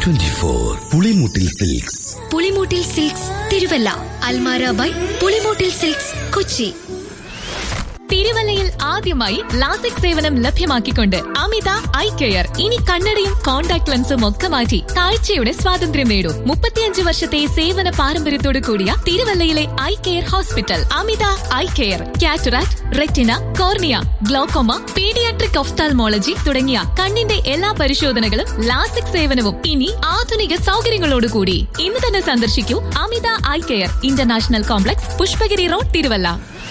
twenty four Pulimoottil silks Pulimoottil silks Thiruvalla Almara by Pulimoottil silks Kochi തിരുവല്ലയിൽ ആദ്യമായി LASIK സേവനം ലഭ്യമാക്കിക്കൊണ്ട് അമിത ഐ കെയർ ഇനി കണ്ണടയും കോൺടാക്ട് ലെൻസും ഒക്കെ മാറ്റി കാഴ്ചയുടെ സ്വാതന്ത്ര്യം നേടൂ മുപ്പത്തിയഞ്ച് വർഷത്തെ സേവന പാരമ്പര്യത്തോടു കൂടിയ തിരുവല്ലയിലെ eye care hospital Amitha eye care cataract retina cornea glaucoma paediatric ophthalmology തുടങ്ങിയ കണ്ണിന്റെ എല്ലാ പരിശോധനകളും ലാസിക് സേവനവും ഇനി ആധുനിക സൗകര്യങ്ങളോടുകൂടി ഇന്ന് തന്നെ സന്ദർശിക്കൂ Amitha eye care international complex Pushpagiri road Thiruvalla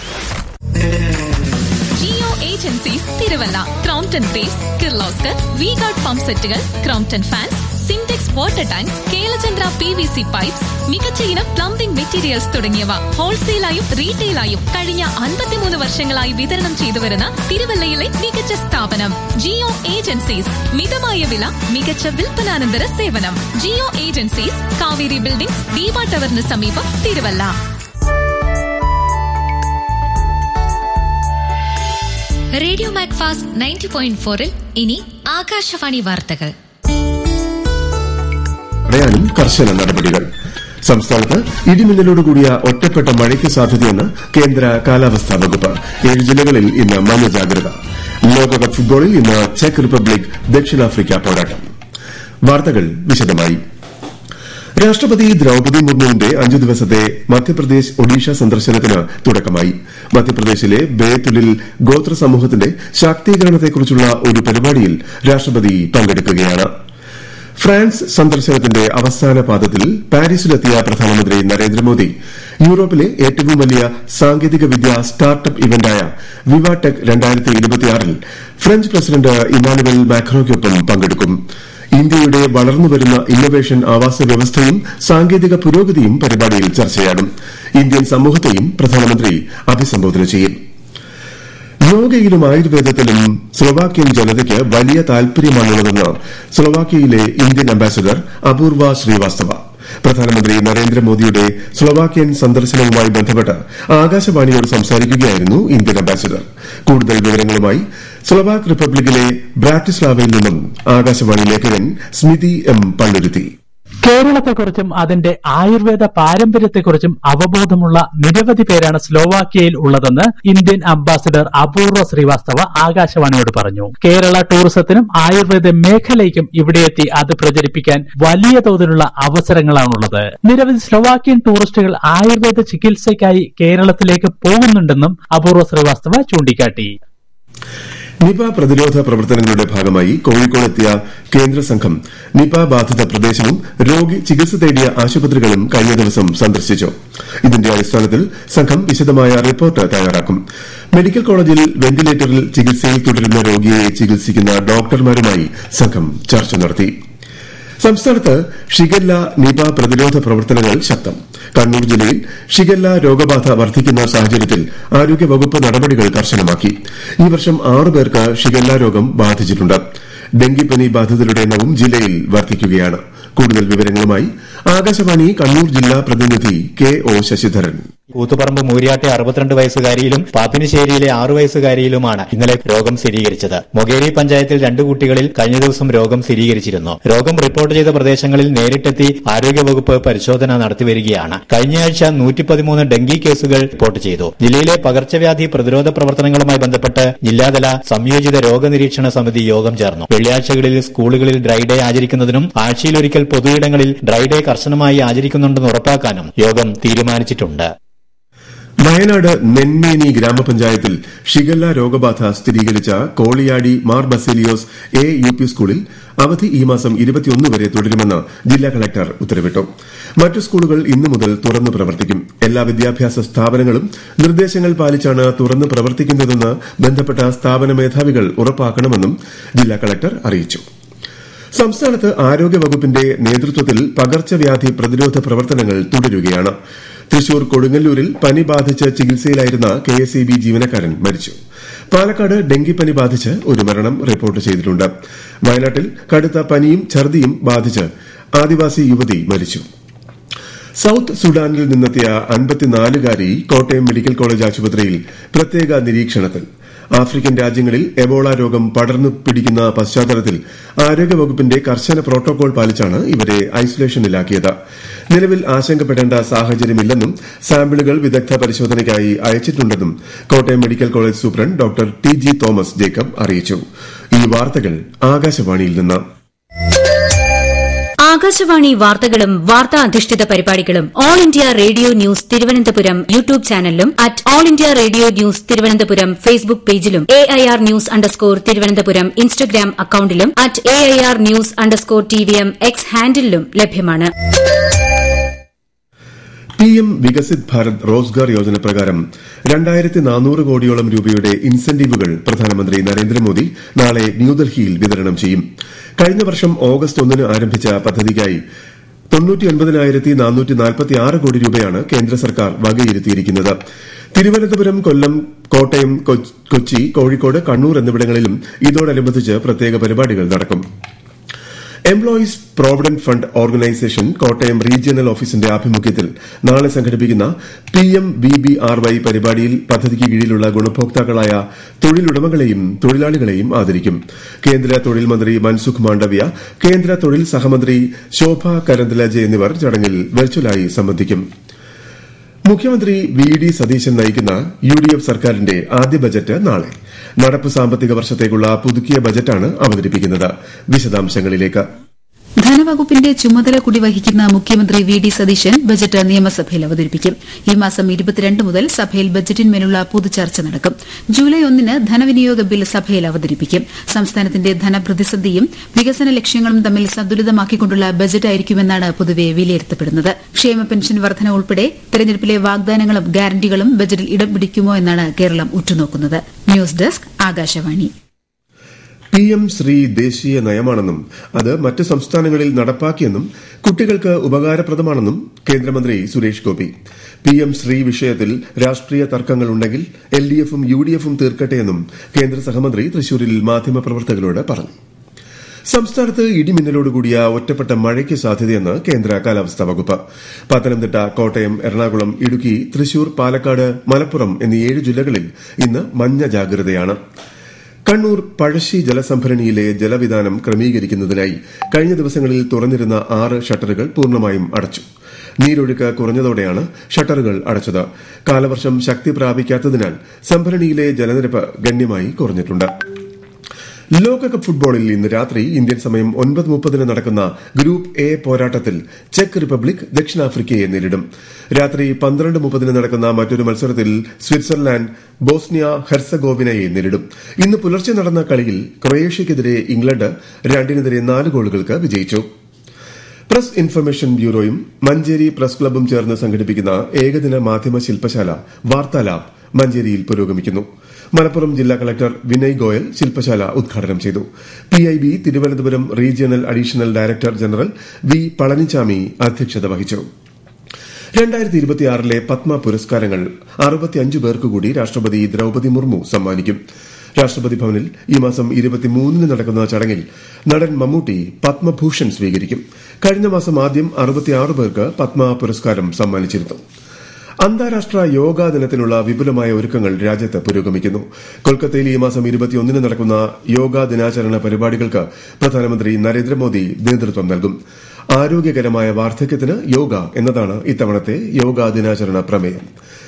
Jio agencies Thiruvalla Crompton ബേസ് കിർലോസ്കർ വി ഗാർഡ് പമ്പ് സെറ്റുകൾ Crompton fans Simtex water tank Kelachandra P V C pipes മികച്ച ഇനം പ്ലംബിംഗ് മെറ്റീരിയൽസ് തുടങ്ങിയവ ഹോൾസെയിലായും റീറ്റെയിലായും കഴിഞ്ഞ അൻപത്തിമൂന്ന് വർഷങ്ങളായി വിതരണം ചെയ്തുവരുന്ന തിരുവല്ലയിലെ മികച്ച സ്ഥാപനം ജിയോ ഏജൻസീസ് മിതമായ വില മികച്ച വിൽപ്പനാനന്തര സേവനം ജിയോ ഏജൻസീസ് കാവേരി ബിൽഡിംഗ് ദീപ ടവറിന് സമീപം Thiruvalla radio Macfast ninety point ഫോറിൽ ഇനി ആകാശവാണി വാർത്തകൾ തടയാനും കർശന നടപടികൾ സംസ്ഥാനത്ത് ഇടിമിന്നലോടുകൂടിയ ഒറ്റപ്പെട്ട മഴയ്ക്ക് സാധ്യതയെന്ന് കേന്ദ്ര കാലാവസ്ഥാ വകുപ്പ് ഏഴ് ജില്ലകളിൽ ഇന്ന് മഞ്ഞ ജാഗ്രത ലോകകപ്പ് ഫുട്ബോളിൽ ഇന്ന് ചെക്ക് റിപ്പബ്ലിക് ദക്ഷിണാഫ്രിക്ക പോരാട്ടം വാർത്തകൾ വിശദമായി രാഷ്ട്രപതി ദ്രൌപദി മുർമുവിന്റെ അഞ്ചു ദിവസത്തെ മധ്യപ്രദേശ് ഒഡീഷ സന്ദർശനത്തിന് തുടക്കമായി മധ്യപ്രദേശിലെ ബേതുലിൽ ഗോത്ര സമൂഹത്തിന്റെ ശാക്തീകരണത്തെക്കുറിച്ചുള്ള ഒരു പരിപാടിയിൽ രാഷ്ട്രപതി പങ്കെടുക്കുകയാണ് ഫ്രാൻസ് സന്ദർശനത്തിന്റെ അവസാന പാദത്തിൽ പാരീസിലെത്തിയ പ്രധാനമന്ത്രി നരേന്ദ്രമോദി യൂറോപ്പിലെ ഏറ്റവും വലിയ സാങ്കേതിക വിദ്യ സ്റ്റാർട്ടപ്പ് ഇവന്റായ വിവാടെക് ൽ ഫ്രഞ്ച് പ്രസിഡന്റ് ഇമാനുവൽ മാക്രോയ്ക്കൊപ്പം പങ്കെടുക്കും ഇന്ത്യയുടെ വളർന്നുവരുന്ന ഇന്നൊവേഷൻ ആവാസ വ്യവസ്ഥയും സാങ്കേതിക പുരോഗതിയും പരിപാടിയിൽ ചർച്ചയാകും ഇന്ത്യൻ സമൂഹത്തെയും പ്രധാനമന്ത്രി അഭിസംബോധന ചെയ്യും യോഗയിലും ആയുർവേദത്തിലും സ്ലൊവാക്യൻ ജനതയ്ക്ക് വലിയ താൽപര്യമാണുള്ളതെന്ന് സ്ലൊവാക്യയിലെ ഇന്ത്യൻ അംബാസിഡർ അപൂർവ ശ്രീവാസ്തവ പ്രധാനമന്ത്രി നരേന്ദ്രമോദിയുടെ സ്ലൊവാക്യൻ സന്ദർശനവുമായി ബന്ധപ്പെട്ട് ആകാശവാണിയോട് സംസാരിക്കുകയായിരുന്നു ഇന്ത്യൻ അംബാസിഡർ കൂടുതൽ വിവരങ്ങളുമായി സ്ലൊവാക് റിപ്പബ്ലിക്കിലെ ബ്രാറ്റിസ്ലാവയിൽ നിന്നും ആകാശവാണി ലേഖകൻ സ്മിതി എം പള്ളുരുത്തി കേരളത്തെക്കുറിച്ചും അതിന്റെ ആയുർവേദ പാരമ്പര്യത്തെക്കുറിച്ചും അവബോധമുള്ള നിരവധി പേരാണ് സ്ലോവാക്യയിൽ ഉള്ളതെന്ന് ഇന്ത്യൻ അംബാസിഡർ അപൂർവ ശ്രീവാസ്തവ ആകാശവാണിയോട് പറഞ്ഞു കേരള ടൂറിസത്തിനും ആയുർവേദ മേഖലയ്ക്കും ഇവിടെയെത്തി അത് പ്രചരിപ്പിക്കാൻ വലിയ തോതിലുള്ള അവസരങ്ങളാണുള്ളത് നിരവധി സ്ലോവാക്യൻ ടൂറിസ്റ്റുകൾ ആയുർവേദ ചികിത്സയ്ക്കായി കേരളത്തിലേക്ക് പോകുന്നുണ്ടെന്നും അപൂർവ ശ്രീവാസ്തവ ചൂണ്ടിക്കാട്ടി നിപ പ്രതിരോധ പ്രവർത്തനങ്ങളുടെ ഭാഗമായി കോഴിക്കോടെത്തിയ കേന്ദ്ര സംഘം നിപ ബാധിത പ്രദേശവും രോഗി ചികിത്സ തേടിയ ആശുപത്രികളും കഴിഞ്ഞ ദിവസം സന്ദർശിച്ചു ഇതിന്റെ അടിസ്ഥാനത്തിൽ സംഘം വിശദമായ റിപ്പോർട്ട് തയ്യാറാക്കും മെഡിക്കൽ കോളേജിൽ വെന്റിലേറ്ററിൽ ചികിത്സയിൽ തുടരുന്ന രോഗിയെ ചികിത്സിക്കുന്ന ഡോക്ടർമാരുമായി സംഘം ചർച്ച നടത്തി സംസ്ഥാനത്ത് ഷിഗല്ല നിപ പ്രതിരോധ പ്രവർത്തനങ്ങൾ ശക്തം കണ്ണൂർ ജില്ലയിൽ ഷിഗല്ല രോഗബാധ വർദ്ധിക്കുന്ന സാഹചര്യത്തിൽ ആരോഗ്യവകുപ്പ് നടപടികൾ കർശനമാക്കി ഈ വർഷം ആറ് പേർക്ക് ഷിഗല്ല രോഗം ബാധിച്ചിട്ടുണ്ട് ഡെങ്കിപ്പനി ബാധിതരുടെ എണ്ണവും ജില്ലയിൽ വർദ്ധിക്കുകയാണ് കൂടുതൽ വിവരങ്ങളുമായി ആകാശവാണി കണ്ണൂർ ജില്ലാ പ്രതിനിധി കെ ഒ ശശിധരൻ കൂത്തുപറമ്പ് മൂര്യാട്ടെ അറുപത്തിരണ്ട് വയസ്സുകാരിയിലും പാപ്പിനിശ്ശേരിയിലെ ആറു വയസ്സുകാരിയിലുമാണ് ഇന്നലെ രോഗം സ്ഥിരീകരിച്ചത് മൊകേരി പഞ്ചായത്തിൽ രണ്ടു കുട്ടികളിൽ കഴിഞ്ഞ ദിവസം രോഗം സ്ഥിരീകരിച്ചിരുന്നു രോഗം റിപ്പോർട്ട് ചെയ്ത പ്രദേശങ്ങളിൽ നേരിട്ടെത്തി ആരോഗ്യവകുപ്പ് പരിശോധന നടത്തിവരികയാണ് കഴിഞ്ഞയാഴ്ച നൂറ്റി പതിമൂന്ന് ഡെങ്കി കേസുകൾ റിപ്പോർട്ട് ചെയ്തു ജില്ലയിലെ പകർച്ചവ്യാധി പ്രതിരോധ പ്രവർത്തനങ്ങളുമായി ബന്ധപ്പെട്ട് ജില്ലാതല സംയോജിത രോഗനിരീക്ഷണ സമിതി യോഗം ചേർന്നു വെള്ളിയാഴ്ചകളിൽ സ്കൂളുകളിൽ ഡ്രൈഡേ ആചരിക്കുന്നതിനും ആഴ്ചയിലൊരിക്കൽ പൊതുയിടങ്ങളിൽ ഡ്രൈഡേ കർശനമായി ആചരിക്കുന്നുണ്ടെന്ന് ഉറപ്പാക്കാനും യോഗം തീരുമാനിച്ചിട്ടുണ്ട് വയനാട് നെന്മേനി ഗ്രാമപഞ്ചായത്തിൽ ഷിഗല്ല രോഗബാധ സ്ഥിരീകരിച്ച Koliyadi Mar Baselios A U P സ്കൂളിൽ അവധി ഈ മാസം ഇരുപത്തിയൊന്ന് വരെ തുടരുമെന്ന് ജില്ലാ കളക്ടർ ഉത്തരവിട്ടു മറ്റു സ്കൂളുകൾ ഇന്നു മുതൽ തുറന്നു പ്രവർത്തിക്കും എല്ലാ വിദ്യാഭ്യാസ സ്ഥാപനങ്ങളും നിർദ്ദേശങ്ങൾ പാലിച്ചാണ് തുറന്നു പ്രവർത്തിക്കുന്നതെന്ന് ബന്ധപ്പെട്ട സ്ഥാപന മേധാവികൾ ഉറപ്പാക്കണമെന്നും ജില്ലാ കളക്ടർ അറിയിച്ചു സംസ്ഥാനത്ത് ആരോഗ്യവകുപ്പിന്റെ നേതൃത്വത്തിൽ പകർച്ചവ്യാധി പ്രതിരോധ പ്രവർത്തനങ്ങൾ തുടരുകയാണ് തൃശൂർ കൊടുങ്ങല്ലൂരിൽ പനി ബാധിച്ച് ചികിത്സയിലായിരുന്ന കെ എസ് ഇ ബി ജീവനക്കാരൻ മരിച്ചു പാലക്കാട് ഡെങ്കിപ്പനി ബാധിച്ച് ഒരു മരണം റിപ്പോർട്ട് ചെയ്തിട്ടുണ്ട് വയനാട്ടിൽ കടുത്ത പനിയും ഛർദിയും ബാധിച്ച് ആദിവാസി യുവതി മരിച്ചു സൌത്ത് സുഡാനിൽ നിന്നെത്തിയ അൻപത്തിനാലുകാരി കോട്ടയം മെഡിക്കൽ കോളേജ് ആശുപത്രിയിൽ പ്രത്യേക നിരീക്ഷണത്തിൽ ആഫ്രിക്കൻ രാജ്യങ്ങളിൽ എബോള രോഗം പടർന്നു പിടിക്കുന്ന പശ്ചാത്തലത്തിൽ ആരോഗ്യവകുപ്പിന്റെ കർശന പ്രോട്ടോകോൾ പാലിച്ചാണ് ഇവരെ ഐസൊലേഷനിലാക്കിയത് നിലവിൽ ആശങ്കപ്പെടേണ്ട സാഹചര്യമില്ലെന്നും സാമ്പിളുകൾ വിദഗ്ധ പരിശോധനയ്ക്കായി അയച്ചിട്ടുണ്ടെന്നും Kottayam medical college superintendent doctor T G Thomas Jacob അറിയിച്ചു ഈ വാർത്തകൾ ആകാശവാണിയിൽ നിന്ന് ആകാശവാണി വാർത്തകളും വാർത്താ അധിഷ്ഠിത പരിപാടികളും All India Radio news Thiruvananthapuram YouTube ചാനലിലും at All India Radio news Thiruvananthapuram Facebook പേജിലും A I R news underscore Thiruvananthapuram Instagram അക്കൌണ്ടിലും at A I R news underscore T V M X ഹാൻഡിലും ലഭ്യമാണ് പി എം വികസിത് ഭാരത് റോസ്ഗാർ യോജന പ്രകാരം രണ്ടായിരത്തി നാനൂറ് കോടിയോളം രൂപയുടെ ഇൻസെന്റീവുകൾ പ്രധാനമന്ത്രി നരേന്ദ്രമോദി നാളെ ന്യൂഡൽഹിയിൽ വിതരണം ചെയ്യും കഴിഞ്ഞ വർഷം ഓഗസ്റ്റ് ഒന്നിന് ആരംഭിച്ച പദ്ധതിക്കായി തൊണ്ണൂറ്റിയൊൻപതിനായിരത്തി നാനൂറ്റി നാൽപ്പത്തിയാറ് കോടി രൂപയാണ് കേന്ദ്ര സർക്കാർ വകയിരുത്തിയിരിക്കുന്നത് തിരുവനന്തപുരം കൊല്ലം കോട്ടയം കൊച്ചി കോഴിക്കോട് കണ്ണൂർ എന്നിവിടങ്ങളിലും ഇതോടനുബന്ധിച്ച് പ്രത്യേക പരിപാടികൾ നടക്കും employees provident fund organisation Kottayam regional ഓഫീസിന്റെ ആഭിമുഖ്യത്തിൽ നാളെ സംഘടിപ്പിക്കുന്ന P M B B R Y പരിപാടിയിൽ പദ്ധതിക്ക് കീഴിലുള്ള ഗുണഭോക്താക്കളായ തൊഴിലുടമകളെയും തൊഴിലാളികളെയും ആദരിക്കും കേന്ദ്ര തൊഴിൽ മന്ത്രി മൻസുഖ് മാണ്ഡവ്യ കേന്ദ്ര തൊഴിൽ സഹമന്ത്രി ശോഭ കരന്തലജെ എന്നിവർ ചടങ്ങിൽ വെർച്വലായി സംബന്ധിക്കും മുഖ്യമന്ത്രി വി ഡി സതീശൻ നയിക്കുന്ന യു ഡി എഫ് സർക്കാരിന്റെ ആദ്യ ബജറ്റ് നാളെ നടപ്പ് സാമ്പത്തിക വർഷത്തേക്കുള്ള പുതുക്കിയ ബജറ്റാണ് അവതരിപ്പിക്കുന്നത് വിശദാംശങ്ങളിലേക്ക് ധനവകുപ്പിന്റെ ചുമതല കൂടി വഹിക്കുന്ന മുഖ്യമന്ത്രി വി ഡി സതീശൻ ബജറ്റ് നിയമസഭയിൽ അവതരിപ്പിക്കും ഈ മാസം ഇരുപത്തിരണ്ട് മുതൽ സഭയിൽ ബജറ്റിന്മേലുള്ള പൊതുചർച്ച നടക്കും ജൂലൈ ഒന്നിന് ധനവിനിയോഗ ബിൽ സഭയിൽ അവതരിപ്പിക്കും സംസ്ഥാനത്തിന്റെ ധനപ്രതിസന്ധിയും വികസന ലക്ഷ്യങ്ങളും തമ്മിൽ സന്തുലിതമാക്കിക്കൊണ്ടുള്ള ബജറ്റായിരിക്കുമെന്നാണ് പൊതുവെ വിലയിരുത്തപ്പെടുന്നത് ക്ഷേമ പെൻഷൻ വർധന ഉൾപ്പെടെ തെരഞ്ഞെടുപ്പിലെ വാഗ്ദാനങ്ങളും ഗ്യാരണ്ടികളും ബജറ്റിൽ ഇടം പിടിക്കുമോ എന്നാണ് കേരളം ഉറ്റുനോക്കുന്നത് news desk Akashvani P M Shri ദേശീയ നയമാണെന്നും അത് മറ്റ് സംസ്ഥാനങ്ങളിൽ നടപ്പാക്കിയെന്നും കുട്ടികൾക്ക് ഉപകാരപ്രദമാണെന്നും കേന്ദ്രമന്ത്രി സുരേഷ് ഗോപി പി എം ശ്രീ വിഷയത്തിൽ രാഷ്ട്രീയ തർക്കങ്ങളുണ്ടെങ്കിൽ എൽ ഡി എഫും യു ഡി എഫും തീർക്കട്ടെയെന്നും കേന്ദ്ര സഹമന്ത്രി തൃശൂരിൽ മാധ്യമപ്രവർത്തകരോട് പറഞ്ഞു സംസ്ഥാനത്ത് ഇടിമിന്നലോടുകൂടിയ ഒറ്റപ്പെട്ട മഴയ്ക്ക് സാധ്യതയെന്ന് കേന്ദ്ര കാലാവസ്ഥാ വകുപ്പ് പത്തനംതിട്ട കോട്ടയം എറണാകുളം ഇടുക്കി തൃശൂർ പാലക്കാട് മലപ്പുറം എന്നീ ഏഴ് ജില്ലകളിൽ ഇന്ന് മഞ്ഞ ജാഗ്രതയാണ് കണ്ണൂർ പഴശ്ശി ജലസംഭരണിയിലെ ജലവിധാനം ക്രമീകരിക്കുന്നതിനായി കഴിഞ്ഞ ദിവസങ്ങളിൽ തുറന്നിരുന്ന ആറ് ഷട്ടറുകൾ പൂർണ്ണമായും അടച്ചു നീരൊഴുക്ക് കുറഞ്ഞതോടെയാണ് ഷട്ടറുകൾ അടച്ചത് കാലവർഷം ശക്തി പ്രാപിക്കാത്തതിനാൽ സംഭരണിയിലെ ജലനിരപ്പ് ഗണ്യമായി കുറഞ്ഞിട്ടുണ്ട് ലോകകപ്പ് ഫുട്ബോളിൽ ഇന്ന് രാത്രി ഇന്ത്യൻ സമയം ഒൻപത് മുപ്പതിന് നടക്കുന്ന ഗ്രൂപ്പ് എ പോരാട്ടത്തിൽ ചെക്ക് റിപ്പബ്ലിക് ദക്ഷിണാഫ്രിക്കയെ നേരിടും രാത്രി പന്ത്രണ്ട് മുപ്പതിന് നടക്കുന്ന മറ്റൊരു മത്സരത്തിൽ സ്വിറ്റ്സർലാൻഡ് ബോസ്നിയ ഹെർസഗോവിനയെ നേരിടും ഇന്ന് പുലർച്ചെ നടന്ന കളിയിൽ ക്രൊയേഷ്യയ്ക്കെതിരെ ഇംഗ്ലണ്ട് രണ്ടിനെതിരെ നാല് ഗോളുകൾക്ക് വിജയിച്ചു പ്രസ് ഇൻഫർമേഷൻ ബ്യൂറോയും മഞ്ചേരി പ്രസ് ക്ലബും ചേർന്ന് സംഘടിപ്പിക്കുന്ന ഏകദിന മാധ്യമ ശില്പശാല വാർത്താലാബ് മഞ്ചേരിയിൽ പുരോഗമിക്കുന്നു മലപ്പുറം ജില്ലാ കളക്ടർ വിനയ് ഗോയൽ ശില്പശാല ഉദ്ഘാടനം ചെയ്തു PIB Thiruvananthapuram regional additional director general V Palanichami അധ്യക്ഷത വഹിച്ചു രണ്ടായിരത്തി ഇരുപത്തിയാറിലെ പത്മ പുരസ്കാരങ്ങൾ അറുപത്തിയഞ്ച് പേർക്ക് കൂടി രാഷ്ട്രപതി ദ്രൌപതി മുർമു സമ്മാനിക്കും രാഷ്ട്രപതി ഭവനിൽ ഈ മാസം ഇരുപത്തിമൂന്നിന് നടക്കുന്ന ചടങ്ങിൽ നടൻ മമ്മൂട്ടി പത്മഭൂഷൺ സ്വീകരിക്കും കഴിഞ്ഞ മാസം ആദ്യം അറുപത്തിയാറ് പേർക്ക് പത്മ പുരസ്കാരം സമ്മാനിച്ചിരുന്നു അന്താരാഷ്ട്ര യോഗാ ദിനത്തിനുള്ള വിപുലമായ ഒരുക്കങ്ങൾ രാജ്യത്ത് പുരോഗമിക്കുന്നു കൊൽക്കത്തയിൽ ഈ മാസം ഇരുപത്തിയൊന്നിന് നടക്കുന്ന യോഗാ ദിനാചരണ പരിപാടികൾക്ക് പ്രധാനമന്ത്രി നരേന്ദ്രമോദി നേതൃത്വം നൽകും ആരോഗ്യകരമായ വാർദ്ധക്യത്തിന് യോഗ എന്നതാണ് ഇത്തവണത്തെ യോഗാ ദിനാചരണ പ്രമേയം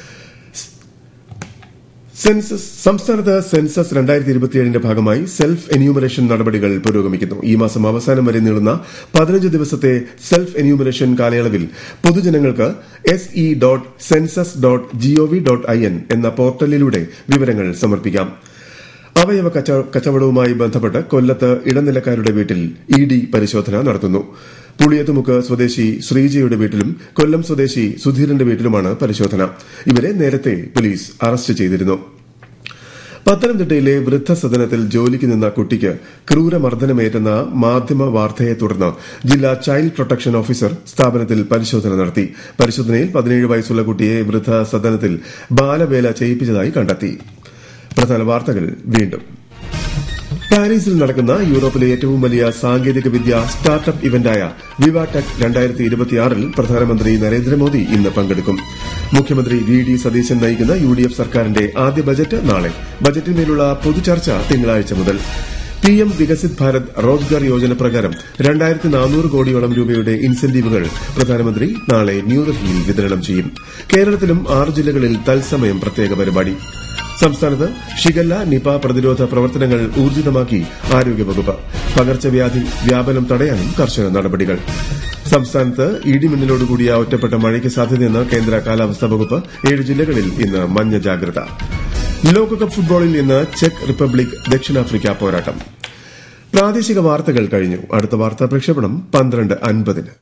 സെൻസസ് സംസ്ഥാനത്ത് സെൻസസ് രണ്ടായിരത്തി ഇരുപത്തിയേഴിന്റെ ഭാഗമായി സെൽഫ് എന്യൂമറേഷൻ നടപടികൾ പുരോഗമിക്കുന്നു ഈ മാസം അവസാനം വരെ നീളുന്ന പതിനഞ്ച് ദിവസത്തെ സെൽഫ് എന്യൂമറേഷൻ കാലയളവിൽ പൊതുജനങ്ങൾക്ക് S E dot census dot GOV dot I N എന്ന പോർട്ടലിലൂടെ വിവരങ്ങൾ സമർപ്പിക്കാം അവയവ കച്ചവടവുമായി ബന്ധപ്പെട്ട് കൊല്ലത്ത് ഇടനിലക്കാരുടെ വീട്ടിൽ ഇ ഡി പരിശോധന നടത്തുന്നു പുളിയത്തുമുക്ക് സ്വദേശി ശ്രീജയുടെ വീട്ടിലും കൊല്ലം സ്വദേശി സുധീരന്റെ വീട്ടിലുമാണ് പരിശോധന ഇവരെ നേരത്തെ പോലീസ് അറസ്റ്റ് ചെയ്തിരുന്നു പത്തനംതിട്ടയിലെ വൃദ്ധസദനത്തിൽ ജോലിക്ക് നിന്ന കുട്ടിക്ക് ക്രൂരമർദ്ദനമേറ്റെന്ന മാധ്യമ വാർത്തയെ തുടർന്ന് ജില്ലാ ചൈൽഡ് പ്രൊട്ടക്ഷൻ ഓഫീസർ സ്ഥാപനത്തിൽ പരിശോധന നടത്തി പരിശോധനയിൽ പതിനേഴ് വയസ്സുള്ള കുട്ടിയെ വൃദ്ധസദനത്തിൽ ബാലവേല ചെയ്യിപ്പിച്ചതായി കണ്ടെത്തി പ്രധാന വാർത്തകൾ വീണ്ടും പാരീസിൽ നടക്കുന്ന യൂറോപ്പിലെ ഏറ്റവും വലിയ സാങ്കേതിക വിദ്യ സ്റ്റാർട്ടപ്പ് ഇവന്റായ വിവാടെക് രണ്ടായിരത്തി ഇരുപത്തിയാറിൽ പ്രധാനമന്ത്രി നരേന്ദ്രമോദി ഇന്ന് പങ്കെടുക്കും മുഖ്യമന്ത്രി വി ഡി സതീശൻ നയിക്കുന്ന യു ഡി എഫ് സർക്കാരിന്റെ ആദ്യ ബജറ്റ് നാളെ ബജറ്റിന്മേലുള്ള പൊതുചർച്ച തിങ്കളാഴ്ച മുതൽ പി എം വികസിത് ഭാരത് റോസ്ഗാർ യോജന പ്രകാരം രണ്ടായിരത്തി നാനൂറ് കോടിയോളം രൂപയുടെ ഇൻസെന്റീവുകൾ പ്രധാനമന്ത്രി നാളെ ന്യൂഡൽഹിയിൽ വിതരണം ചെയ്യും കേരളത്തിലും ആറ് ജില്ലകളിൽ തത്സമയം പ്രത്യേക പരിപാടി സംസ്ഥാനത്ത് ഷിഗല്ല നിപ പ്രതിരോധ പ്രവർത്തനങ്ങൾ ഊർജിതമാക്കി ആരോഗ്യവകുപ്പ് പകർച്ചവ്യാധി വ്യാപനം തടയാനും കർശന നടപടികൾ സംസ്ഥാനത്ത് ഇടിമിന്നലോടുകൂടിയ ഒറ്റപ്പെട്ട മഴയ്ക്ക് സാധ്യതയെന്ന് കേന്ദ്ര കാലാവസ്ഥാ വകുപ്പ് ഏഴ് ജില്ലകളിൽ ഇന്ന് മഞ്ഞ ജാഗ്രത ലോകകപ്പ് ഫുട്ബോളിൽ ഇന്ന് ചെക്ക് റിപ്പബ്ലിക് ദക്ഷിണാഫ്രിക്ക പോരാട്ടം പ്രാദേശിക വാർത്തകൾ കഴിഞ്ഞു അടുത്ത വാർത്താ പ്രക്ഷേപണം പന്ത്രണ്ട് അൻപതിന്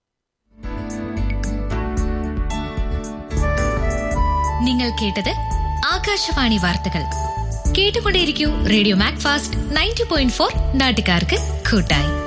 നിങ്ങൾ കേട്ടത് ആകാശവാണി വാർത്തകൾ കേട്ടുകൊണ്ടേയിരിക്കൂ radio Macfast ninety point four നാട്ടുകാർക്ക് കൂട്ടായി